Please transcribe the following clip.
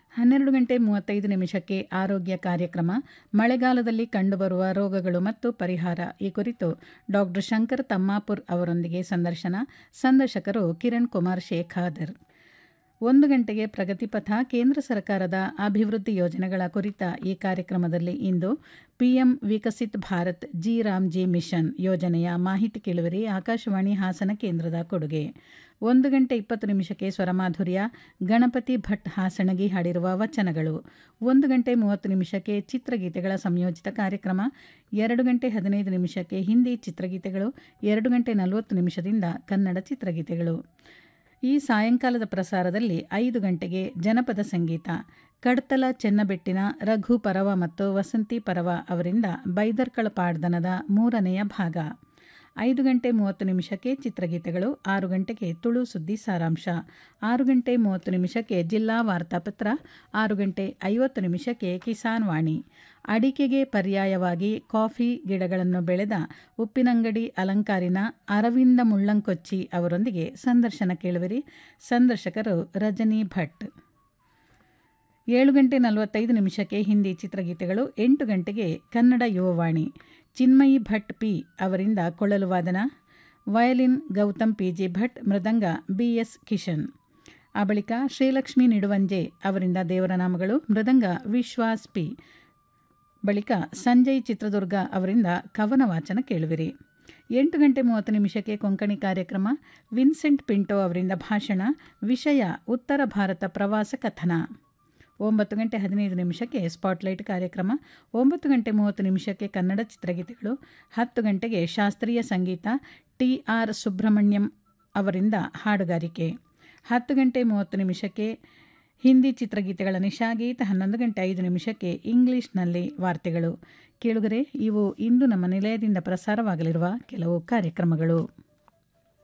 ಹನ್ನೆರಡು ಗಂಟೆ ಮೂವತ್ತೈದು ನಿಮಿಷಕ್ಕೆ ಆರೋಗ್ಯ ಕಾರ್ಯಕ್ರಮ ಮಳೆಗಾಲದಲ್ಲಿ ಕಂಡುಬರುವ ರೋಗಗಳು ಮತ್ತು ಪರಿಹಾರ ಈ ಕುರಿತು ಡಾಕ್ಟರ್ ಶಂಕರ್ ತಮ್ಮಾಪುರ್ ಅವರೊಂದಿಗೆ ಸಂದರ್ಶನ ಸಂದರ್ಶಕರು ಕಿರಣ್ ಕುಮಾರ್ ಶೇಖಾದರ್ ಒಂದು ಗಂಟೆಗೆ ಪ್ರಗತಿಪಥ ಕೇಂದ್ರ ಸರ್ಕಾರದ ಅಭಿವೃದ್ಧಿ ಯೋಜನೆಗಳ ಕುರಿತ ಈ ಕಾರ್ಯಕ್ರಮದಲ್ಲಿ ಇಂದು PM Viksit Bharat G Ramji mission ಯೋಜನೆಯ ಮಾಹಿತಿ ಕೇಳುವಿರಿ ಆಕಾಶವಾಣಿ ಹಾಸನ ಕೇಂದ್ರದ ಕೊಡುಗೆ ಒಂದು ಗಂಟೆ ಇಪ್ಪತ್ತು ನಿಮಿಷಕ್ಕೆ ಸ್ವರಮಾಧುರ್ಯ ಗಣಪತಿ ಭಟ್ ಹಾಸಣಗಿ ಹಾಡಿರುವ ವಚನಗಳು ಒಂದು ಗಂಟೆ ಮೂವತ್ತು ನಿಮಿಷಕ್ಕೆ ಚಿತ್ರಗೀತೆಗಳ ಸಂಯೋಜಿತ ಕಾರ್ಯಕ್ರಮ ಎರಡು ಗಂಟೆ ಹದಿನೈದು ನಿಮಿಷಕ್ಕೆ ಹಿಂದಿ ಚಿತ್ರಗೀತೆಗಳು ಎರಡು ಗಂಟೆ ನಲವತ್ತು ನಿಮಿಷದಿಂದ ಕನ್ನಡ ಚಿತ್ರಗೀತೆಗಳು ಈ ಸಾಯಂಕಾಲದ ಪ್ರಸಾರದಲ್ಲಿ ಐದು ಗಂಟೆಗೆ ಜನಪದ ಸಂಗೀತ ಕಡ್ತಲ ಚೆನ್ನಬೆಟ್ಟಿನ ರಘು ಪರವ ಮತ್ತು ವಸಂತಿ ಪರವ ಅವರಿಂದ ಬೈದರ್ಕಳ ಪಾಡ್ದನದ ಮೂರನೆಯ ಭಾಗ ಐದು ಗಂಟೆ ಮೂವತ್ತು ನಿಮಿಷಕ್ಕೆ ಚಿತ್ರಗೀತೆಗಳು ಆರು ಗಂಟೆಗೆ ತುಳು ಸುದ್ದಿ ಸಾರಾಂಶ ಆರು ಗಂಟೆ ಮೂವತ್ತು ನಿಮಿಷಕ್ಕೆ ಜಿಲ್ಲಾ ವಾರ್ತಾಪತ್ರ ಆರು ಗಂಟೆ ಐವತ್ತು ನಿಮಿಷಕ್ಕೆ ಕಿಸಾನ್ ವಾಣಿ ಅಡಿಕೆಗೆ ಪರ್ಯಾಯವಾಗಿ ಕಾಫಿ ಗಿಡಗಳನ್ನು ಬೆಳೆದ ಉಪ್ಪಿನಂಗಡಿ ಅಲಂಕಾರಿನ ಅರವಿಂದ ಮುಳ್ಳಂಕೊಚ್ಚಿ ಅವರೊಂದಿಗೆ ಸಂದರ್ಶನ ಕೇಳುವಿರಿ ಸಂದರ್ಶಕರು ರಜನಿ ಭಟ್ ಏಳು ಗಂಟೆ ನಲವತ್ತೈದು ನಿಮಿಷಕ್ಕೆ ಹಿಂದಿ ಚಿತ್ರಗೀತೆಗಳು ಎಂಟು ಗಂಟೆಗೆ ಕನ್ನಡ ಯುವವಾಣಿ ಚಿನ್ಮಯಿ ಭಟ್ ಪಿ ಅವರಿಂದ ಕೊಳಲು ವಾದನ violin Gautam P G Bhat mridanga B S Kishan ಆ ಬಳಿಕ ಶ್ರೀಲಕ್ಷ್ಮಿ ನಿಡುವಂಜೆ ಅವರಿಂದ ದೇವರ ನಾಮಗಳು ಮೃದಂಗ ವಿಶ್ವಾಸ್ ಪಿ ಬಳಿಕ ಸಂಜಯ್ ಚಿತ್ರದುರ್ಗ ಅವರಿಂದ ಕವನ ವಾಚನ ಕೇಳುವಿರಿ ಎಂಟು ಗಂಟೆ ಮೂವತ್ತು ನಿಮಿಷಕ್ಕೆ ಕೊಂಕಣಿ ಕಾರ್ಯಕ್ರಮ ವಿನ್ಸೆಂಟ್ ಪಿಂಟೋ ಅವರಿಂದ ಭಾಷಣ ವಿಷಯ ಉತ್ತರ ಭಾರತ ಪ್ರವಾಸ ಕಥನ ಒಂಬತ್ತು ಗಂಟೆ ಹದಿನೈದು ನಿಮಿಷಕ್ಕೆ ಸ್ಪಾಟ್ಲೈಟ್ ಕಾರ್ಯಕ್ರಮ ಒಂಬತ್ತು ಗಂಟೆ ಮೂವತ್ತು ನಿಮಿಷಕ್ಕೆ ಕನ್ನಡ ಚಿತ್ರಗೀತೆಗಳು ಹತ್ತು ಗಂಟೆಗೆ ಶಾಸ್ತ್ರೀಯ ಸಂಗೀತ ಟಿ ಆರ್ ಸುಬ್ರಹ್ಮಣ್ಯಂ ಅವರಿಂದ ಹಾಡುಗಾರಿಕೆ ಹತ್ತು ಗಂಟೆ ಮೂವತ್ತು ನಿಮಿಷಕ್ಕೆ ಹಿಂದಿ ಚಿತ್ರಗೀತೆಗಳ ನಿಶಾಗೀತ ಹನ್ನೊಂದು ಗಂಟೆ ಐದು ನಿಮಿಷಕ್ಕೆ ಇಂಗ್ಲಿಷ್ನಲ್ಲಿ ವಾರ್ತೆಗಳು ಕೇಳುಗರೆ ಇವು ಇಂದು ನಮ್ಮ ನಿಲಯದಿಂದ ಪ್ರಸಾರವಾಗಲಿರುವ ಕೆಲವು ಕಾರ್ಯಕ್ರಮಗಳು